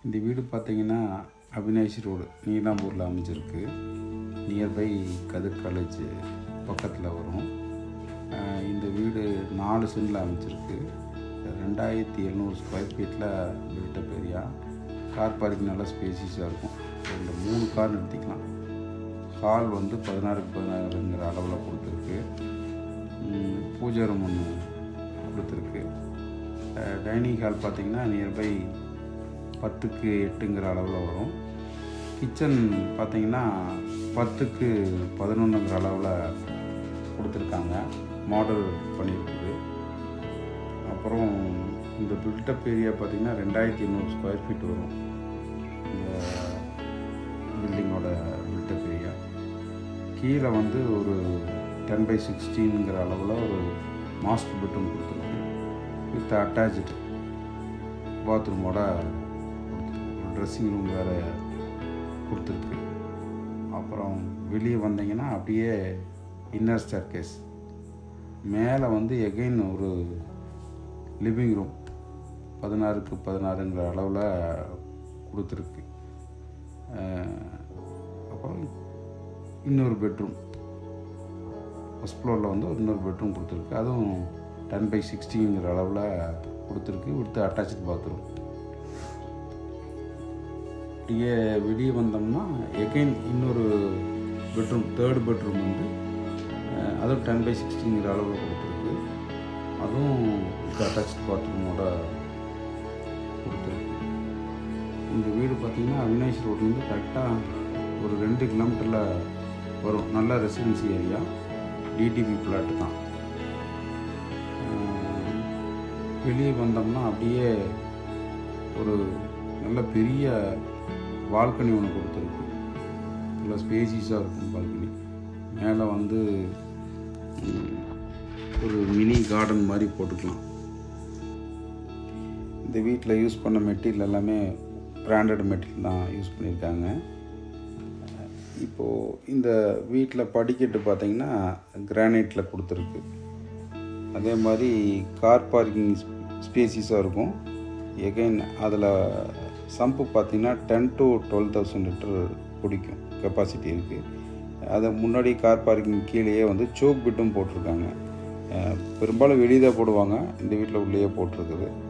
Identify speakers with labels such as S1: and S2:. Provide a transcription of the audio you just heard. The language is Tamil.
S1: இந்த வீடு பார்த்தீங்கன்னா அவினாஷ் ரோடு நீலாம்பூரில் அமைஞ்சிருக்கு நியர்பை கதிர் காலேஜ் பக்கத்தில் வரும் அஹ் இந்த வீடு நாலு சென்டில் அமைஞ்சிருக்கு ரெண்டாயிரத்தி எழுநூறு ஸ்கொயர் ஃபீட்டில் பில்டப் ஏரியா கார் பார்க்கிங் நல்லா ஸ்பேசியஸாக இருக்கும் இந்த மூணு கார் நிறுத்திக்கலாம் ஹால் வந்து பதினாறுக்கு பதினாறுங்கிற அளவில் கொடுத்துருக்கு ம், பூஜை ரூம் ஒன்று கொடுத்துருக்கு டைனிங் ஹால் பார்த்தீங்கன்னா நியர்பை பத்துக்கு எட்டுங்கிற அளவில் வரும் கிச்சன் பார்த்தீங்கன்னா பத்துக்கு பதினொன்றுங்கிற அளவில் கொடுத்துருக்காங்க மாடல் பண்ணியிருக்குது அப்புறம் இந்த பில்டப் ஏரியா பார்த்தீங்கன்னா ரெண்டாயிரத்தி எண்ணூறு ஸ்கொயர் ஃபீட் வரும் இந்த பில்டிங்கோட பில்டப் ஏரியா கீழே வந்து ஒரு டென் பை சிக்ஸ்டீனுங்கிற அளவில் ஒரு மாஸ்டர் பெட்ரூம் கொடுத்துருக்கு வித் அட்டாச்சு பாத்ரூமோட ட்ரெஸ்ஸிங் ரூம் வேறு கொடுத்துருக்கு அப்புறம் வெளியே வந்தீங்கன்னா அப்படியே இன்னர் ஸ்டேர் கேஸ் மேலே வந்து எகைன் ஒரு லிவிங் ரூம் பதினாறுக்கு பதினாறுங்கிற அளவில் கொடுத்துருக்கு அஹ் அப்புறம் இன்னொரு பெட்ரூம் ஃபஸ்ட் ஃப்ளோரில் வந்து ஒரு இன்னொரு பெட்ரூம் கொடுத்துருக்கு அதுவும் டென் பை சிக்ஸ்டிங்கிற அளவில் கொடுத்துருக்கு வித் அட்டாச்சு பாத்ரூம் அப்படியே வெளியே வந்தோம்னா எகைன் இன்னொரு பெட்ரூம் தேர்ட் பெட்ரூம் வந்து அஹ், அதுவும் டென் பை சிக்ஸ்டிங்கிற அளவில் கொடுத்துருக்கு அதுவும் வித் அட்டாச் பாத்ரூமோட கொடுத்துருக்கு இந்த வீடு பார்த்திங்கன்னா அவினாஷ் ரோட்லேருந்து கரெக்டாக ஒரு ரெண்டு கிலோமீட்டரில் வரும் நல்ல ரெசிடென்சி ஏரியா டிடிபி பிளாட் தான் அஹ், வெளியே வந்தோம்னா அப்படியே ஒரு நல்ல பெரிய பால்கனி ஒன்று கொடுத்துருக்கு நல்ல ஸ்பேசிஸாக இருக்கும் பால்கனி மேலே வந்து ம், ஒரு மினி கார்டன் மாதிரி போட்டுக்கலாம் இந்த வீட்டில் யூஸ் பண்ண மெட்டீரியல் எல்லாமே பிராண்டட் மெட்டீரியல் தான் யூஸ் பண்ணியிருக்காங்க இப்போது இந்த வீட்டில் படிக்கட்டு பார்த்தீங்கன்னா கிரானைட்டில் கொடுத்துருக்கு அதே மாதிரி கார் பார்க்கிங் ஸ்பேசிஸாக இருக்கும் எகைன் அதில் சம்பு பார்த்தீங்கன்னா ten to twelve thousand litre பிடிக்கும் கெப்பாசிட்டி இருக்குது அதை முன்னாடி கார் பார்க்கிங் கீழேயே வந்து சோக் பிட்டும் போட்டிருக்காங்க அஹ் பெரும்பாலும் வெளியே தான் போடுவாங்க இந்த வீட்டில் உள்ளேயே போட்டிருக்குது